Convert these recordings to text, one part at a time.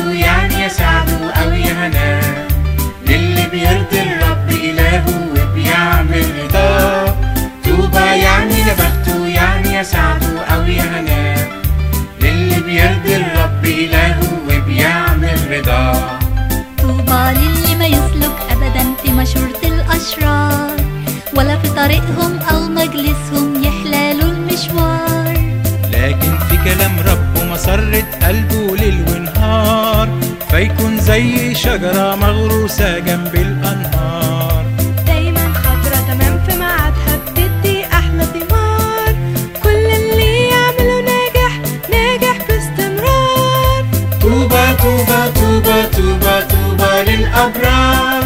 بخته يعني يا سعده أو يا هناه للي بيرضي الرب إلهه وبيعمل رضاه طوبى يعني يا بخته يعني يا سعده أو يا هناه للي بيرضي الرب إلهه وبيعمل رضاه طوبى للي ما يسلك أبدا في مشورة الأشرار ولا في طريقهم أو مجلسهم يحلالوا المشوار لكن في كلام ربه مسرة قلبه ليل ونهار فيكون زي شجرة مغروسة جنب الأنهار دايما خضرة تمام في ميعادها بتدي احلى ثمار كل اللي يعمله ناجح ناجح باستمرار طوبى طوبى طوبى طوبى طوبى للأبرار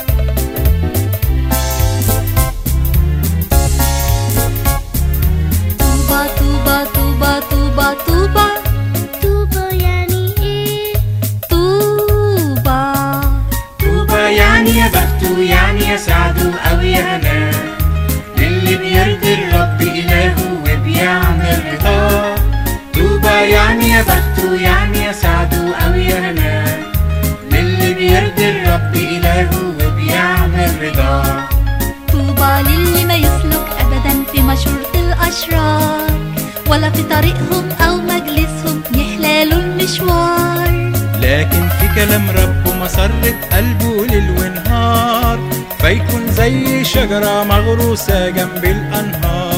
طوبى طوبى طوبى طوبى طوبى طوبى يعني إيه؟ طوبى طوبى يعني يا بخته يعني يا سعده أو يا هناه للي بيرضي الرب إلهه وبيعمل رضاه طوبى يعني يا بخته يعني يا سعده أو يا هناه للي بيرضي الرب إلهه وبيعمل رضاه طوبى للي ما يسلك أبدا في مشورة الأشرار ولا في طريقهم أو مجلسهم يحلالوا المشوار لكن في كلام ربه مسرة قلبه ليل ونهار فيكون زي شجرة مغروسة جنب الأنهار